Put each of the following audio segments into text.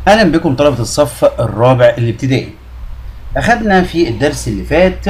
اهلا بكم طلبة الصف الرابع الابتدائي اخذنا في الدرس اللي فات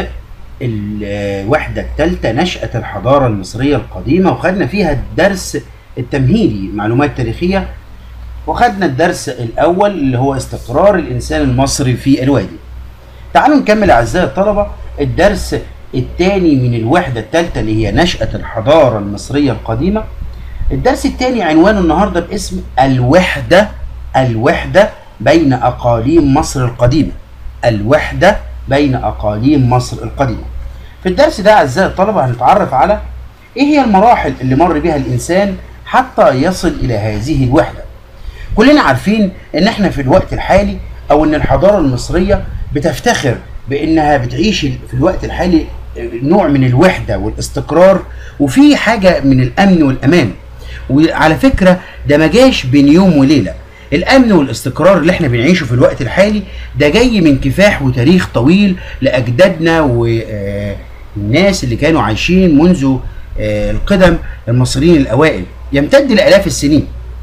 الوحدة الثالثة نشأة الحضارة المصرية القديمة وخدنا فيها الدرس التمهيدي معلومات تاريخية وخدنا الدرس الاول اللي هو استقرار الانسان المصري في الوادي تعالوا نكمل اعزائي الطلبة الدرس الثاني من الوحدة الثالثة اللي هي نشأة الحضارة المصرية القديمة الدرس الثاني عنوانه النهارده باسم الوحدة الوحدة بين أقاليم مصر القديمة الوحدة بين أقاليم مصر القديمة في الدرس ده أعزائي الطلبة هنتعرف على إيه هي المراحل اللي مر بها الإنسان حتى يصل إلى هذه الوحدة كلنا عارفين إن إحنا في الوقت الحالي أو إن الحضارة المصرية بتفتخر بإنها بتعيش في الوقت الحالي نوع من الوحدة والاستقرار وفي حاجة من الأمن والأمان وعلى فكرة ده ما جاش بين يوم وليلة الامن والاستقرار اللي احنا بنعيشه في الوقت الحالي ده جاي من كفاح وتاريخ طويل لاجدادنا والناس اللي كانوا عايشين منذ القدم المصريين الاوائل يمتد لالاف السنين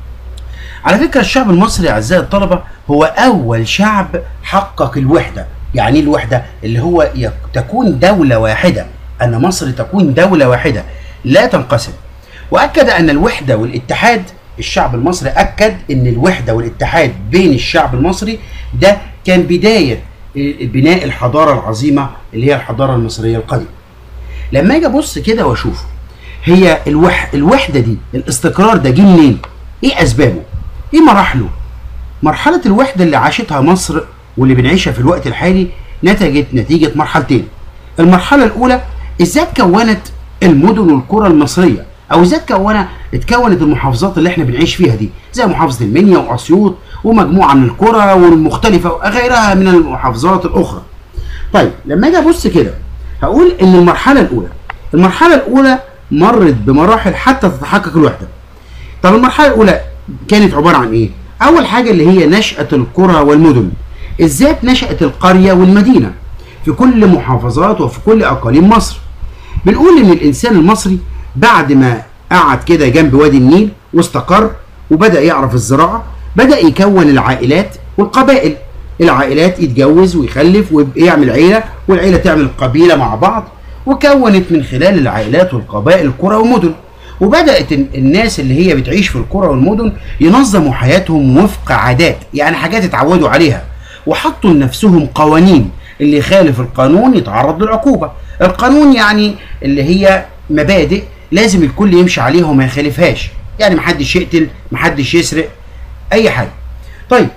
على فكره الشعب المصري اعزائي الطلبه هو اول شعب حقق الوحده يعني الوحده اللي هو تكون دوله واحده ان مصر تكون دوله واحده لا تنقسم واكد ان الوحده والاتحاد الشعب المصري اكد ان الوحده والاتحاد بين الشعب المصري ده كان بدايه بناء الحضاره العظيمه اللي هي الحضاره المصريه القديمه. لما اجي ابص كده واشوف هي الوح الوحده دي الاستقرار ده جه منين؟ ايه اسبابه؟ ايه مراحله؟ مرحله الوحده اللي عاشتها مصر واللي بنعيشها في الوقت الحالي نتجت نتيجه مرحلتين. المرحله الاولى ازاي اتكونت المدن والقرى المصريه او ازاي اتكونت اتكونت المحافظات اللي احنا بنعيش فيها دي زي محافظه المنيا واسيوط ومجموعه من القرى والمختلفه وغيرها من المحافظات الاخرى. طيب لما اجي ابص كده هقول ان المرحله الاولى المرحله الاولى مرت بمراحل حتى تتحقق الوحده. طب المرحله الاولى كانت عباره عن ايه؟ اول حاجه اللي هي نشاه القرى والمدن. ازاي نشات القريه والمدينه في كل محافظات وفي كل اقاليم مصر. بنقول ان الانسان المصري بعد ما قعد كده جنب وادي النيل واستقر وبدا يعرف الزراعه بدا يكون العائلات والقبائل العائلات يتجوز ويخلف ويعمل عيله والعيله تعمل قبيله مع بعض وكونت من خلال العائلات والقبائل قرى ومدن وبدات الناس اللي هي بتعيش في القرى والمدن ينظموا حياتهم وفق عادات يعني حاجات اتعودوا عليها وحطوا لنفسهم قوانين اللي يخالف القانون يتعرض للعقوبه القانون يعني اللي هي مبادئ لازم الكل يمشي عليها وما يخالفهاش يعني محدش يقتل محدش يسرق اي حاجه طيب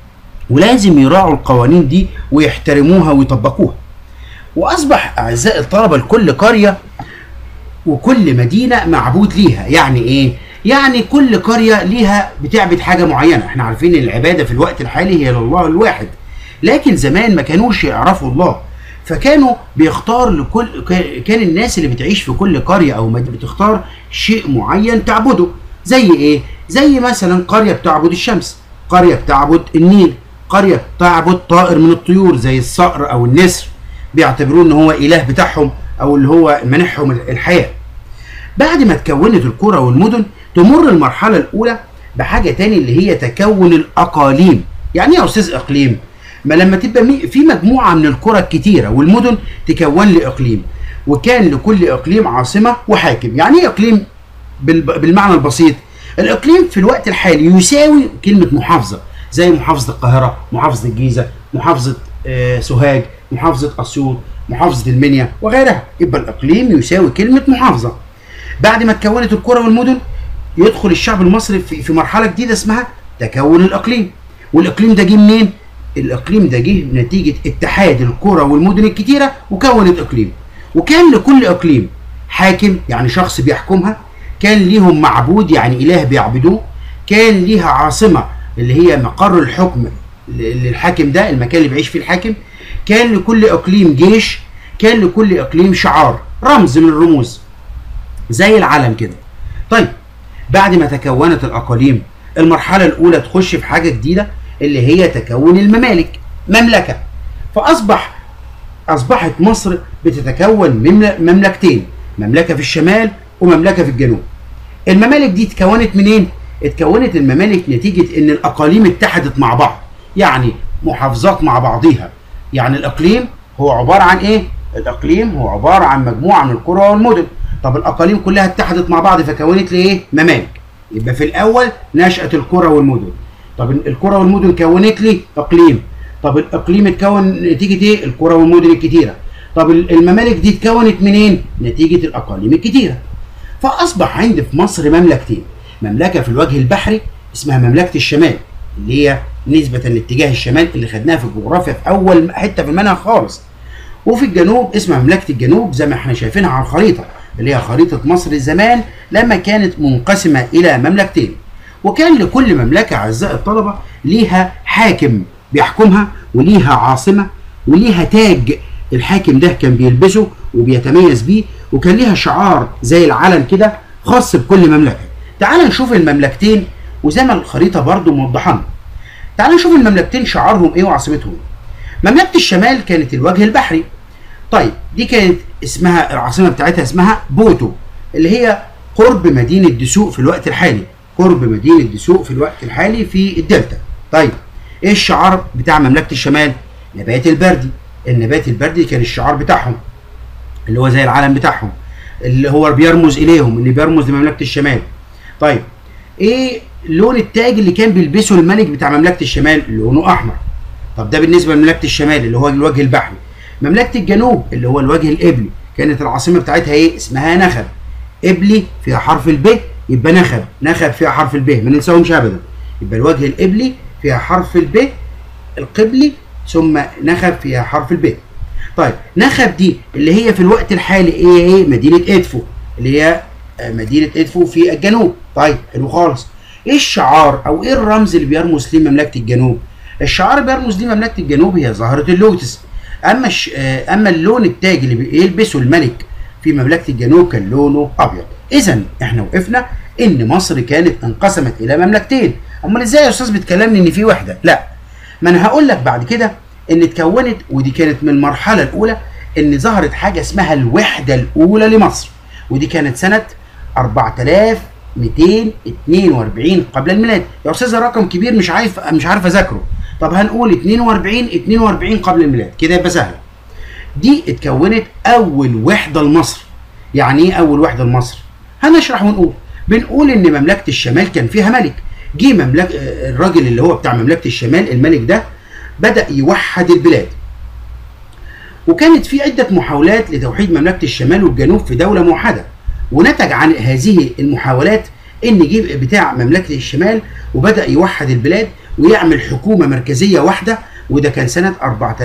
ولازم يراعوا القوانين دي ويحترموها ويطبقوها واصبح اعزائي الطلبه لكل قريه وكل مدينه معبود ليها يعني ايه يعني كل قريه ليها بتعبد حاجه معينه احنا عارفين ان العباده في الوقت الحالي هي لله الواحد لكن زمان ما كانوش يعرفوا الله فكانوا بيختار لكل كان الناس اللي بتعيش في كل قريه او بتختار شيء معين تعبده زي ايه زي مثلا قريه بتعبد الشمس قريه بتعبد النيل قريه بتعبد طائر من الطيور زي الصقر او النسر بيعتبروه ان هو اله بتاعهم او اللي هو منحهم الحياه بعد ما اتكونت القرى والمدن تمر المرحله الاولى بحاجه تاني اللي هي تكون الاقاليم يعني ايه يا استاذ اقليم ما لما تبقى في مجموعه من القرى الكتيره والمدن تكون لي اقليم وكان لكل اقليم عاصمه وحاكم يعني ايه اقليم بالمعنى البسيط الاقليم في الوقت الحالي يساوي كلمه محافظه زي محافظه القاهره محافظه الجيزه محافظه آه سوهاج محافظه اسيوط محافظه المنيا وغيرها يبقى الاقليم يساوي كلمه محافظه بعد ما اتكونت القرى والمدن يدخل الشعب المصري في مرحله جديده اسمها تكون الاقليم والاقليم ده جه منين الاقليم ده جه نتيجه اتحاد القرى والمدن الكتيره وكونت اقليم وكان لكل اقليم حاكم يعني شخص بيحكمها كان ليهم معبود يعني اله بيعبدوه كان ليها عاصمه اللي هي مقر الحكم للحاكم ده المكان اللي بيعيش فيه الحاكم كان لكل اقليم جيش كان لكل اقليم شعار رمز من الرموز زي العلم كده طيب بعد ما تكونت الاقاليم المرحله الاولى تخش في حاجه جديده اللي هي تكون الممالك مملكة فأصبح أصبحت مصر بتتكون مملكتين مملكة في الشمال ومملكة في الجنوب الممالك دي اتكونت منين؟ اتكونت الممالك نتيجة ان الأقاليم اتحدت مع بعض يعني محافظات مع بعضيها يعني الاقليم هو عباره عن ايه الاقليم هو عباره عن مجموعه من القرى والمدن طب الاقاليم كلها اتحدت مع بعض فكونت لي ايه ممالك يبقى في الاول نشاه القرى والمدن طب القرى والمدن كونت لي اقليم طب الاقليم اتكون نتيجه ايه القرى والمدن الكتيره طب الممالك دي اتكونت منين نتيجه الاقاليم الكتيره فاصبح عندي في مصر مملكتين مملكه في الوجه البحري اسمها مملكه الشمال اللي هي نسبه لاتجاه الشمال اللي خدناها في الجغرافيا في اول حته في المنهج خالص وفي الجنوب اسمها مملكه الجنوب زي ما احنا شايفينها على الخريطه اللي هي خريطه مصر الزمان لما كانت منقسمه الى مملكتين وكان لكل مملكه اعزائي الطلبه ليها حاكم بيحكمها وليها عاصمه وليها تاج الحاكم ده كان بيلبسه وبيتميز بيه وكان ليها شعار زي العلم كده خاص بكل مملكه تعال نشوف المملكتين وزي ما الخريطه برضو موضحانا تعال نشوف المملكتين شعارهم ايه وعاصمتهم مملكه الشمال كانت الوجه البحري طيب دي كانت اسمها العاصمه بتاعتها اسمها بوتو اللي هي قرب مدينه دسوق في الوقت الحالي قرب مدينه دسوق في الوقت الحالي في الدلتا طيب ايه الشعار بتاع مملكه الشمال نبات البردي النبات البردي كان الشعار بتاعهم اللي هو زي العلم بتاعهم اللي هو بيرمز اليهم اللي بيرمز لمملكه الشمال طيب ايه لون التاج اللي كان بيلبسه الملك بتاع مملكه الشمال لونه احمر طب ده بالنسبه لمملكه الشمال اللي هو الوجه البحري مملكه الجنوب اللي هو الوجه القبلي كانت العاصمه بتاعتها ايه اسمها نخب قبلي فيها حرف الب يبقى نخب نخب فيها حرف الب ما ننساهمش ابدا يبقى الوجه القبلي فيها حرف الب القبلي ثم نخب فيها حرف الب طيب نخب دي اللي هي في الوقت الحالي ايه ايه مدينه ادفو اللي هي مدينه ادفو في الجنوب طيب حلو خالص ايه الشعار او ايه الرمز اللي بيرمز ليه مملكه الجنوب الشعار بيرمز ليه مملكه الجنوب هي زهره اللوتس اما الش... اما اللون التاج اللي بيلبسه الملك في مملكه الجنوب كان لونه ابيض اذا احنا وقفنا ان مصر كانت انقسمت الى مملكتين امال ازاي يا استاذ بتكلمني ان في وحده لا ما انا هقول لك بعد كده ان اتكونت ودي كانت من المرحله الاولى ان ظهرت حاجه اسمها الوحده الاولى لمصر ودي كانت سنه 4242 قبل الميلاد يا استاذ رقم كبير مش عارف مش عارف اذاكره طب هنقول 42 42 قبل الميلاد كده يبقى سهل دي اتكونت اول وحده لمصر يعني ايه اول وحده لمصر هنشرح ونقول بنقول ان مملكه الشمال كان فيها ملك جه مملك الراجل اللي هو بتاع مملكه الشمال الملك ده بدا يوحد البلاد وكانت في عده محاولات لتوحيد مملكه الشمال والجنوب في دوله موحده ونتج عن هذه المحاولات ان جه بتاع مملكه الشمال وبدا يوحد البلاد ويعمل حكومه مركزيه واحده وده كان سنه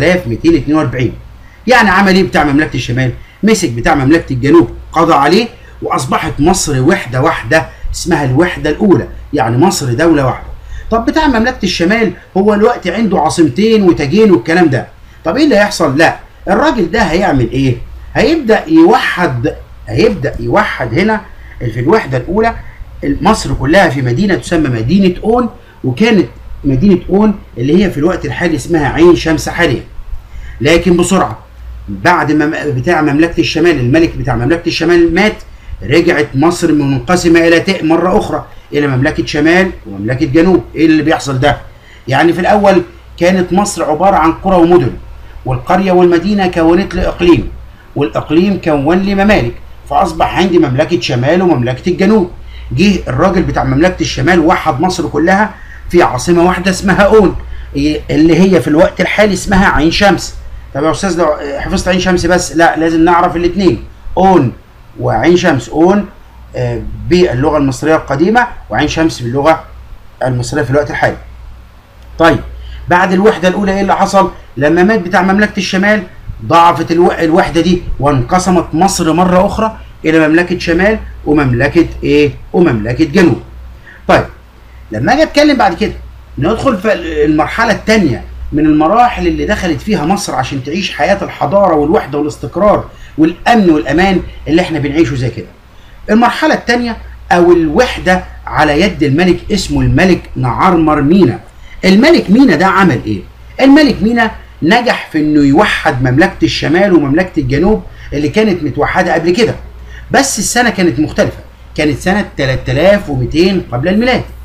4242 يعني عمل ايه بتاع مملكه الشمال مسك بتاع مملكه الجنوب قضى عليه واصبحت مصر وحده واحده اسمها الوحده الاولى يعني مصر دوله واحده طب بتاع مملكه الشمال هو الوقت عنده عاصمتين وتاجين والكلام ده طب ايه اللي هيحصل لا الراجل ده هيعمل ايه هيبدا يوحد هيبدا يوحد هنا في الوحده الاولى مصر كلها في مدينه تسمى مدينه اون وكانت مدينه اون اللي هي في الوقت الحالي اسمها عين شمس حاليا لكن بسرعه بعد ما بتاع مملكه الشمال الملك بتاع مملكه الشمال مات رجعت مصر منقسمه الى تاء مره اخرى الى مملكه شمال ومملكه جنوب ايه اللي بيحصل ده يعني في الاول كانت مصر عباره عن قرى ومدن والقريه والمدينه كونت لي اقليم والاقليم كون لي ممالك فاصبح عندي مملكه شمال ومملكه الجنوب جه الراجل بتاع مملكه الشمال وحد مصر كلها في عاصمه واحده اسمها اون اللي هي في الوقت الحالي اسمها عين شمس طب يا استاذ لو حفظت عين شمس بس لا لازم نعرف الاثنين اون وعين شمس اون آه باللغه المصريه القديمه وعين شمس باللغه المصريه في الوقت الحالي طيب بعد الوحده الاولى ايه اللي حصل لما مات بتاع مملكه الشمال ضعفت الو... الوحده دي وانقسمت مصر مره اخرى الى مملكه شمال ومملكه ايه ومملكه جنوب طيب لما اجي اتكلم بعد كده ندخل في المرحله الثانيه من المراحل اللي دخلت فيها مصر عشان تعيش حياه الحضاره والوحده والاستقرار والامن والامان اللي احنا بنعيشه زي كده المرحله الثانيه او الوحده على يد الملك اسمه الملك نعرمر مينا الملك مينا ده عمل ايه الملك مينا نجح في انه يوحد مملكه الشمال ومملكه الجنوب اللي كانت متوحده قبل كده بس السنه كانت مختلفه كانت سنه 3200 قبل الميلاد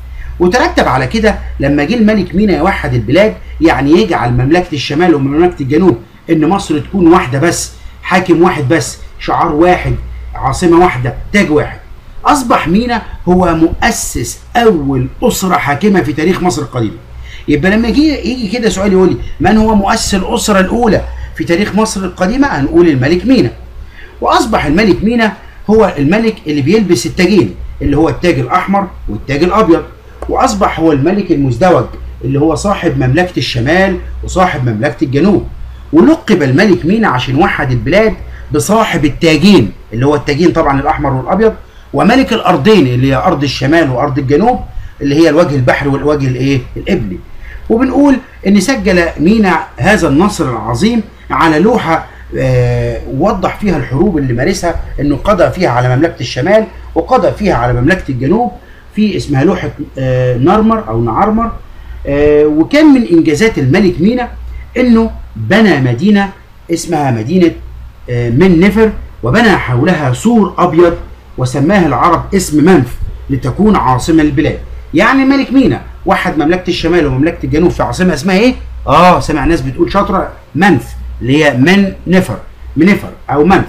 وترتب على كده لما جه الملك مينا يوحد البلاد يعني يجعل مملكه الشمال ومملكه الجنوب ان مصر تكون واحده بس حاكم واحد بس شعار واحد عاصمه واحده تاج واحد اصبح مينا هو مؤسس اول اسره حاكمه في تاريخ مصر القديمه يبقى لما يجي يجي كده سؤال يقول لي من هو مؤسس الاسره الاولى في تاريخ مصر القديمه هنقول الملك مينا واصبح الملك مينا هو الملك اللي بيلبس التاجين اللي هو التاج الاحمر والتاج الابيض واصبح هو الملك المزدوج اللي هو صاحب مملكه الشمال وصاحب مملكه الجنوب ولقب الملك مينا عشان وحد البلاد بصاحب التاجين اللي هو التاجين طبعا الاحمر والابيض وملك الارضين اللي هي ارض الشمال وارض الجنوب اللي هي الوجه البحري والوجه الايه القبلي وبنقول ان سجل مينا هذا النصر العظيم على لوحه آه وضح فيها الحروب اللي مارسها انه قضى فيها على مملكه الشمال وقضى فيها على مملكه الجنوب في اسمها لوحه آه نرمر او نعرمر آه وكان من انجازات الملك مينا انه بنى مدينه اسمها مدينه من نفر وبنى حولها سور ابيض وسماها العرب اسم منف لتكون عاصمه البلاد يعني ملك مينا وحد مملكه الشمال ومملكه الجنوب في عاصمه اسمها ايه اه سمع ناس بتقول شاطره منف اللي هي من نفر منفر او منف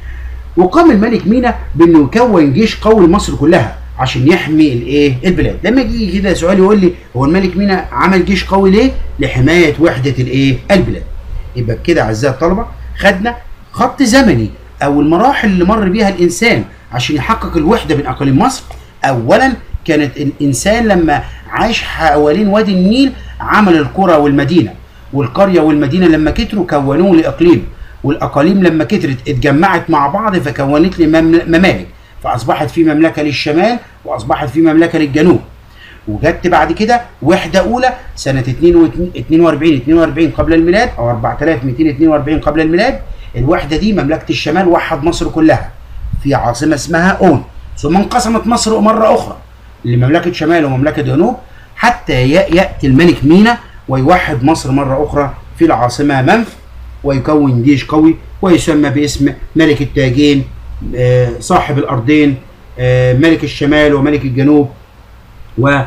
وقام الملك مينا بانه يكون جيش قوي لمصر كلها عشان يحمي الايه البلاد لما يجي كده سؤال يقول لي هو الملك مينا عمل جيش قوي ليه لحمايه وحده الايه البلاد يبقى كده اعزائي الطلبه خدنا خط زمني او المراحل اللي مر بيها الانسان عشان يحقق الوحده بين اقاليم مصر اولا كانت الانسان لما عاش حوالين وادي النيل عمل القرى والمدينه والقريه والمدينه لما كتروا كونوه لاقليم والاقاليم لما كترت اتجمعت مع بعض فكونت لي ممالك فاصبحت في مملكه للشمال واصبحت في مملكه للجنوب وجت بعد كده وحده اولى سنه 42 42 قبل الميلاد او 4242 قبل الميلاد الوحده دي مملكه الشمال وحد مصر كلها في عاصمه اسمها اون ثم انقسمت مصر مره اخرى لمملكه شمال ومملكه جنوب حتى ياتي الملك مينا ويوحد مصر مره اخرى في العاصمه منف ويكون جيش قوي ويسمى باسم ملك التاجين صاحب الارضين ملك الشمال وملك الجنوب و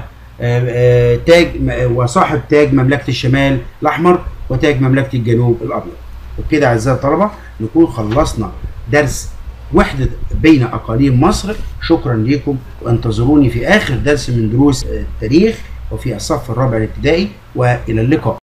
تاج وصاحب تاج مملكه الشمال الاحمر وتاج مملكه الجنوب الابيض وبكده اعزائي الطلبه نكون خلصنا درس وحده بين اقاليم مصر شكرا لكم وانتظروني في اخر درس من دروس التاريخ وفي الصف الرابع الابتدائي والى اللقاء